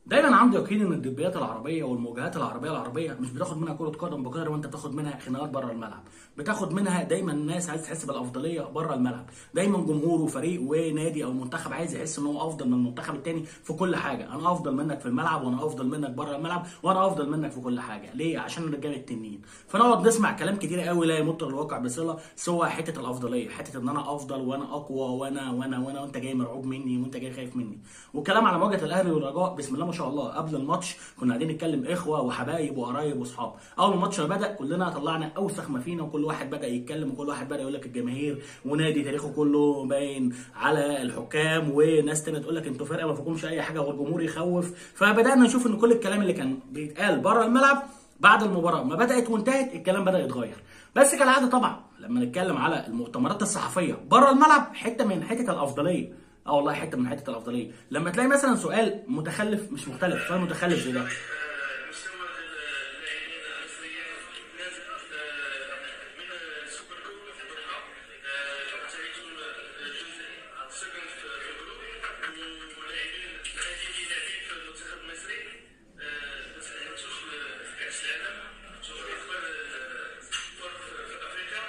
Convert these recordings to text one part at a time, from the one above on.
دايما عندي يقين ان الدبيات العربيه والمواجهات العربيه العربيه مش بتاخد منها كره قدم بقدر ما انت بتاخد منها خناقات بره الملعب بتاخد منها دايما الناس عايز تحس بالافضليه بره الملعب دايما جمهور وفريق ونادي او منتخب عايز يحس ان هو افضل من المنتخب التاني في كل حاجه انا افضل منك في الملعب وانا افضل منك بره الملعب وانا افضل منك في كل حاجه ليه عشان الرجاله التنين فنقعد نسمع كلام كتير قوي لا يمت الواقع بصله سوى حته الافضليه حته ان انا افضل وانا اقوى وانا وانا وانا وانت جاي مرعوب مني وانت جاي خايف مني والكلام على مواجهه الاهلي والرجاء بسم الله ما شاء الله قبل الماتش كنا قاعدين نتكلم اخوه وحبايب وقرايب واصحاب اول ما الماتش ما بدا كلنا طلعنا اوسخ ما فينا وكل واحد بدا يتكلم وكل واحد بدا يقول لك الجماهير ونادي تاريخه كله باين على الحكام وناس تانية تقول لك انتوا فرقه ما فيكمش اي حاجه والجمهور يخوف فبدانا نشوف ان كل الكلام اللي كان بيتقال بره الملعب بعد المباراه ما بدات وانتهت الكلام بدا يتغير بس كالعاده طبعا لما نتكلم على المؤتمرات الصحفيه بره الملعب حته من حته الافضليه اه والله حته من حته الافضليه لما تلاقي مثلا سؤال متخلف مش مختلف سؤال متخلف زي ده مستوى اللاعبين المصريين نازل من السوبر كوب في الدوحة انتهيتم الجزء السكند في الجروب ولاعبين لاعبين لاعبين في المنتخب المصري ما تأهلتوش في كأس العالم شوفوا إخبار إخبار في أفريقيا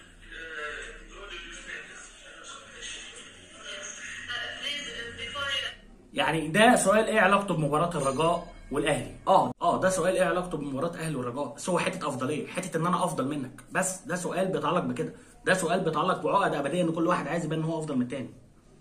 يعني ده سؤال ايه علاقته بمباراه الرجاء والاهلي اه اه ده سؤال ايه علاقته بمباراه الاهلي والرجاء بس هو حته افضليه حته ان انا افضل منك بس ده سؤال بيتعلق بكده ده سؤال بيتعلق بعقد ابديه ان كل واحد عايز يبان ان هو افضل من التاني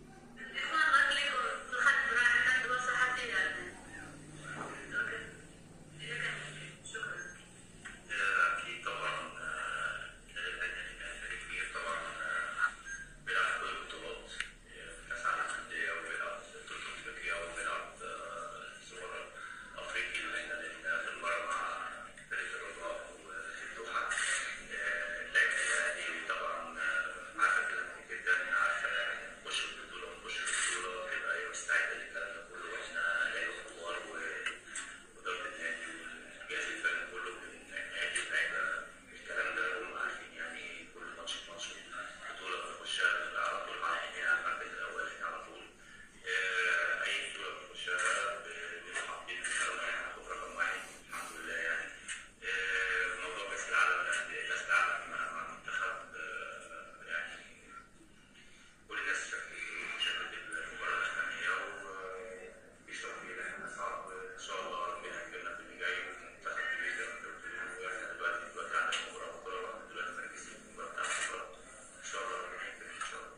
أكيد طبعا الأهلي فريق كبير طبعا بيلعب كل البطولات كأس العالم للأندية وبيلعب بطولة أفريقيا وبيلعب سوبر أفريقي لأن آخر مرة مع فريق الرجاء وفي الدوحة لعبت الأهلي طبعا عارفة الكلام جدا عارفة نخش البطولة ونخش البطولة تبقى هي مستعدة للكلام ده كله واحنا لعيبة كبار وإدارة النادي والجهاز الفني كله بنأدي اللعيبة الكلام ده هم عارفين يعني كل ماتش ماتش بطولة بنخشها بنبقى على طول عارفين يعني المركز الأول على طول آه، أي بطولة بنخشها بنبقى حاطين مثلا هناخد رقم واحد الحمد لله يعني آه، موضوع كأس العالم للأندية كأس العالم مع مع المنتخب آه، يعني كل الناس شافت المباراة الأخرانية ومفيش توفيق احنا صعب إن شاء الله ربنا يكرمنا في اللي جاي ومنتخب كبير زي ما أنت بتقول واحنا دلوقتي دلوقتي عندنا مباراة بطولة واحنا دلوقتي مركزين في المباراة بتاعت البطولة إن شاء الله ربنا يكرمنا إن شاء الله.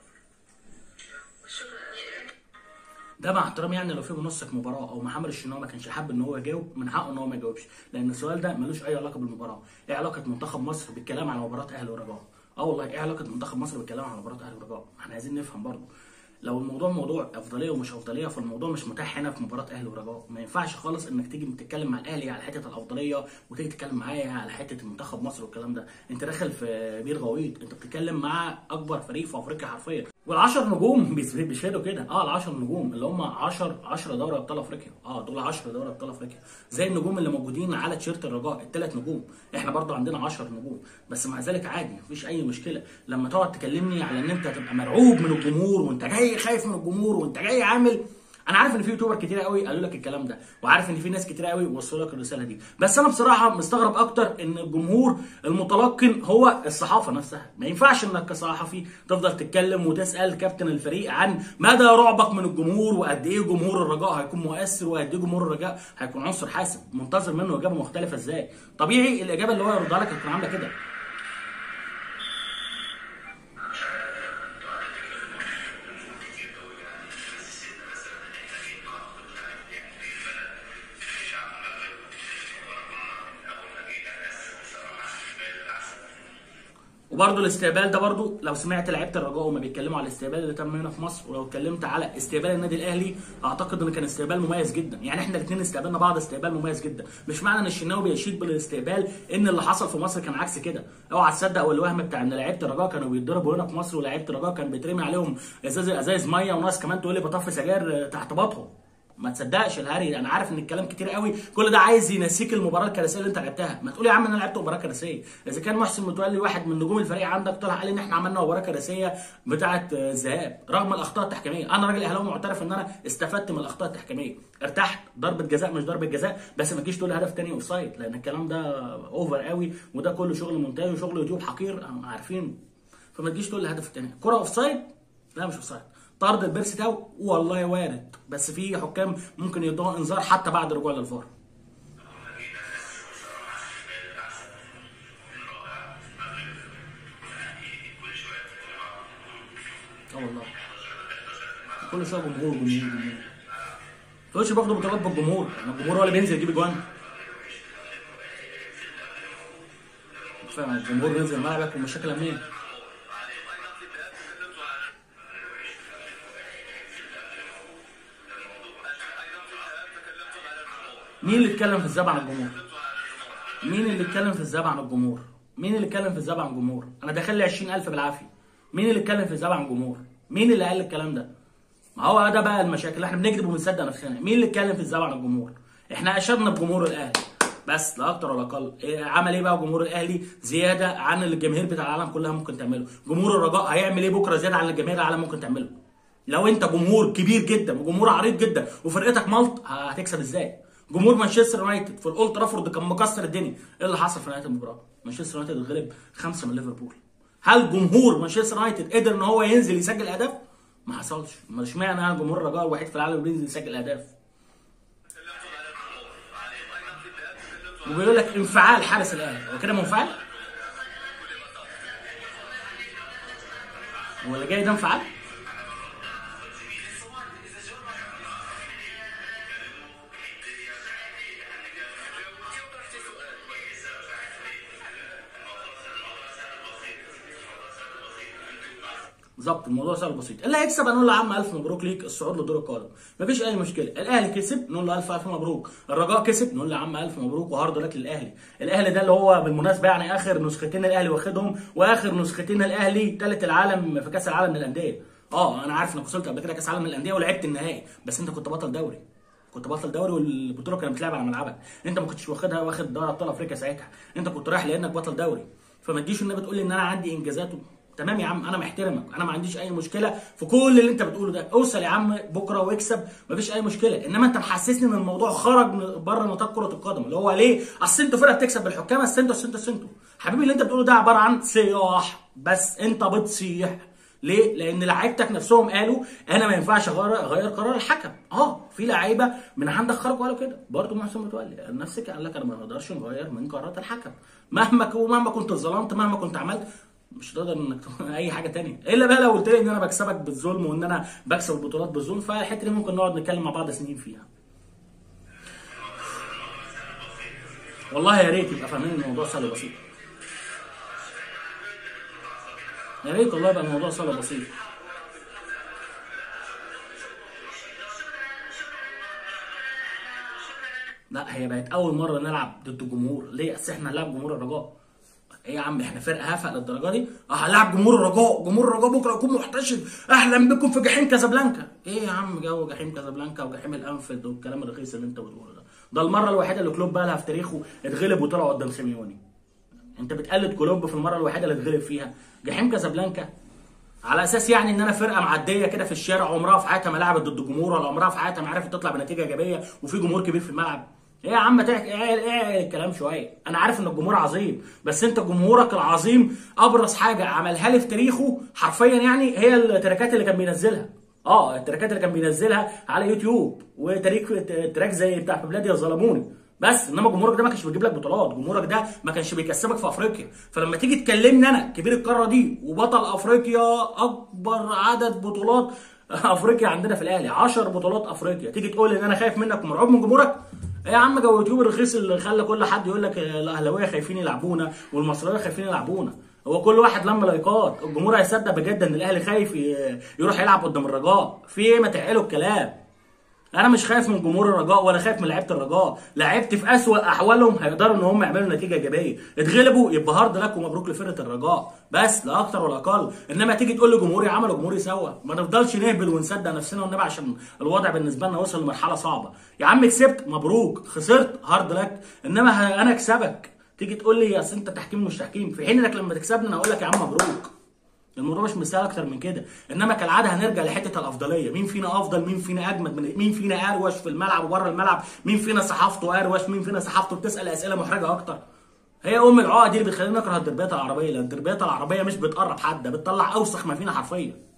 ده مع احترامي يعني لو في منسق مباراه او محمد الشناوي ما كانش حابب ان هو يجاوب من حقه ان هو ما يجاوبش لان السؤال ده ملوش اي علاقه بالمباراه ايه علاقه منتخب مصر بالكلام على مباراه اهلي ورجاء اه والله ايه علاقه منتخب مصر بالكلام على مباراه اهلي ورجاء احنا عايزين نفهم برضه لو الموضوع موضوع افضليه ومش افضليه فالموضوع مش متاح هنا في مباراه اهلي ورجاء ما ينفعش خالص انك تيجي تتكلم مع الاهلي على حته الافضليه وتيجي تتكلم معايا على حته منتخب مصر والكلام ده انت داخل في بير غويط انت بتتكلم مع اكبر فريق في افريقيا حرفيا والعشر نجوم بيس- بيشهدوا كده اه العشر نجوم اللي هم 10 10 دوري ابطال افريقيا اه دول 10 دوري ابطال افريقيا زي النجوم اللي موجودين على تيشيرت الرجاء الثلاث نجوم احنا برضو عندنا 10 نجوم بس مع ذلك عادي مفيش اي مشكله لما تقعد تكلمني على ان انت تبقى مرعوب من الجمهور وانت جاي خايف من الجمهور وانت جاي عامل انا عارف ان في يوتيوبر كتير قوي قالوا لك الكلام ده وعارف ان في ناس كتير قوي وصلوا لك الرساله دي بس انا بصراحه مستغرب اكتر ان الجمهور المتلقن هو الصحافه نفسها ما ينفعش انك كصحفي تفضل تتكلم وتسال كابتن الفريق عن مدى رعبك من الجمهور وقد ايه جمهور الرجاء هيكون مؤثر وقد ايه جمهور الرجاء هيكون عنصر حاسم منتظر منه اجابه مختلفه ازاي طبيعي الاجابه اللي هو يردها لك هتكون عامله كده وبرضه الاستقبال ده برضه لو سمعت لعيبه الرجاء وما بيتكلموا على الاستقبال اللي تم هنا في مصر ولو اتكلمت على استقبال النادي الاهلي اعتقد ان كان استقبال مميز جدا يعني احنا الاثنين استقبلنا بعض استقبال مميز جدا مش معنى ان الشناوي بيشيد بالاستقبال ان اللي حصل في مصر كان عكس كده اوعى تصدق والوهم بتاع ان لعيبه الرجاء كانوا بيتضربوا هنا في مصر ولاعيبه الرجاء كان بيترمي عليهم ازاز ازايز ميه وناس كمان تقول لي بطفي سجاير تحت باطهم ما تصدقش الهري انا عارف ان الكلام كتير قوي كل ده عايز ينسيك المباراه الكارثيه اللي انت لعبتها ما تقول يا عم انا لعبت مباراه كارثيه اذا كان محسن متولي واحد من نجوم الفريق عندك طلع قال ان احنا عملنا مباراه كارثيه بتاعه آه، الذهاب رغم الاخطاء التحكيميه انا راجل اهلاوي معترف ان انا استفدت من الاخطاء التحكيميه ارتحت ضربه جزاء مش ضربه جزاء بس ما تجيش تقول هدف تاني اوف سايد لان الكلام ده اوفر قوي وده كله شغل مونتاج وشغل يوتيوب حقير آه، عارفين فما تجيش تقول لي الهدف التاني كره اوف سايد لا مش اوف سايد طرد البيرسي تاو والله وارد بس في حكام ممكن يدوها انذار حتى بعد الرجوع للفار اه والله كل شويه جمهور جمهور جمهور فوش باخدوا بطولات بالجمهور يعني الجمهور هو اللي بينزل يجيب اجوان فاهم الجمهور بينزل ملعبك والمشاكل منين؟ مين اللي اتكلم في الذهاب عن الجمهور؟ مين اللي اتكلم في الذهاب عن الجمهور؟ مين اللي اتكلم في الذهاب عن الجمهور؟ انا داخل لي 20000 بالعافيه. مين اللي اتكلم في الذهاب عن الجمهور؟ مين اللي قال الكلام ده؟ ما هو ده بقى المشاكل احنا بنكذب وبنصدق نفسنا، مين اللي اتكلم في الذهاب عن الجمهور؟ احنا اشدنا بجمهور الاهلي بس لا اكتر ولا اقل، إيه عمل ايه بقى جمهور الاهلي زياده عن اللي الجماهير بتاع العالم كلها ممكن تعمله، جمهور الرجاء هيعمل ايه بكره زياده عن اللي الجماهير العالم ممكن تعمله؟ لو انت جمهور كبير جدا وجمهور عريض جدا وفرقتك ملط هتكسب ازاي؟ جمهور مانشستر يونايتد في الاولد ترافورد كان مكسر الدنيا، ايه اللي حصل في نهايه المباراه؟ مانشستر يونايتد غلب خمسه من ليفربول. هل جمهور مانشستر يونايتد قدر ان هو ينزل يسجل اهداف؟ ما حصلش، ما اشمعنى انا جمهور الرجاء الوحيد في العالم اللي بينزل يسجل اهداف؟ وبيقول لك انفعال حارس الاهلي، هو كده منفعل؟ هو اللي جاي ده انفعال؟ بالظبط الموضوع سهل بسيط اللي هيكسب هنقول له يا عم الف مبروك ليك الصعود لدور القادم مفيش اي مشكله الاهلي كسب نقول له الف الف مبروك الرجاء كسب نقول له يا عم الف مبروك وهارد لك للاهلي الاهلي ده اللي هو بالمناسبه يعني اخر نسختين الاهلي واخدهم واخر نسختين الاهلي ثالث العالم في كاس العالم للانديه اه انا عارف انك وصلت قبل كده كاس العالم للانديه ولعبت النهائي بس انت كنت بطل دوري كنت بطل دوري والبطوله كانت بتلعب على ملعبك انت ما كنتش واخدها واخد دوري ابطال افريقيا ساعتها انت كنت رايح لانك بطل دوري فما تجيش النبي تقول لي ان انا عندي انجازات تمام يا عم انا محترمك انا ما عنديش اي مشكله في كل اللي انت بتقوله ده اوصل يا عم بكره واكسب مفيش اي مشكله انما انت محسسني ان الموضوع خرج من بره نطاق كره القدم اللي هو ليه اصل انتوا فرقه بتكسب بالحكام بس انتوا انتوا انتوا حبيبي اللي انت بتقوله ده عباره عن صياح بس انت بتصيح ليه؟ لان لعيبتك نفسهم قالوا انا ما ينفعش اغير اغير قرار الحكم، اه في لعيبه من عندك خرجوا قالوا كده، برضه محسن متولي نفس قال لك انا ما نقدرش نغير من قرارات الحكم، مهما كو مهما كنت ظلمت مهما كنت عملت مش هتقدر انك تعمل اي حاجه تانية الا بقى لو قلت لي ان انا بكسبك بالظلم وان انا بكسب البطولات بالظلم فالحته دي ممكن نقعد نتكلم مع بعض سنين فيها والله يا ريت يبقى فاهمين الموضوع سهل وبسيط يا ريت والله يبقى الموضوع سهل وبسيط لا هي بقت اول مره نلعب ضد الجمهور ليه اصل احنا هنلعب جمهور الرجاء ايه يا عم احنا فرقه هفق للدرجه دي اه هنلعب جمهور الرجاء جمهور الرجاء بكره يكون محتشد اهلا بكم في جحيم كازابلانكا ايه يا عم جو جحيم كازابلانكا وجحيم الانفيلد والكلام الرخيص اللي انت بتقوله ده ده المره الوحيده اللي كلوب بقى لها في تاريخه اتغلب وطلع قدام سيميوني انت بتقلد كلوب في المره الوحيده اللي اتغلب فيها جحيم كازابلانكا على اساس يعني ان انا فرقه معديه كده في الشارع عمرها في حياتها ما لعبت ضد جمهور ولا عمرها في حياتها ما عرفت تطلع بنتيجه ايجابيه وفي جمهور كبير في الملعب ايه يا عم تحكي ايه ايه الكلام شويه انا عارف ان الجمهور عظيم بس انت جمهورك العظيم ابرز حاجه عملها لي في تاريخه حرفيا يعني هي التراكات اللي كان بينزلها اه التراكات اللي كان بينزلها على يوتيوب وتاريخ تراك زي بتاع بلادي يا ظلموني بس انما جمهورك ده ما كانش بيجيب لك بطولات جمهورك ده ما كانش بيكسبك في افريقيا فلما تيجي تكلمني انا كبير القاره دي وبطل افريقيا اكبر عدد بطولات افريقيا عندنا في الاهلي 10 بطولات افريقيا تيجي تقول ان انا خايف منك ومرعوب من جمهورك ايه يا عم جو يوتيوب الرخيص اللي خلى كل حد يقول لك الاهلاويه خايفين يلعبونا والمصريين خايفين يلعبونا هو كل واحد لما لايكات الجمهور هيصدق بجد ان الاهلي خايف ي- يروح يلعب قدام الرجاء في ايه ما تعقلوا الكلام انا مش خايف من جمهور الرجاء ولا خايف من لعيبه الرجاء لعيبتي في اسوأ احوالهم هيقدروا ان هم يعملوا نتيجه ايجابيه اتغلبوا يبقى هارد لك ومبروك لفرقه الرجاء بس لا اكتر ولا اقل انما تيجي تقول لي جمهوري عمل وجمهوري سوى ما نفضلش نهبل ونصدق نفسنا والنبي عشان الوضع بالنسبه لنا وصل لمرحله صعبه يا عم كسبت مبروك خسرت هارد لك انما ه- انا اكسبك تيجي تقول لي اصل انت تحكيم مش تحكيم في حين انك لما تكسبني انا اقول لك يا عم مبروك الموضوع مش مستاهل اكتر من كده انما كالعاده هنرجع لحته الافضليه مين فينا افضل مين فينا اجمد من مين فينا اروش في الملعب وبره الملعب مين فينا صحافته اروش مين فينا صحافته بتسال اسئله محرجه اكتر هي ام العقد دي اللي بتخلينا نكره الدربيات العربيه لان الدربيات العربيه مش بتقرب حد ده بتطلع اوسخ ما فينا حرفيا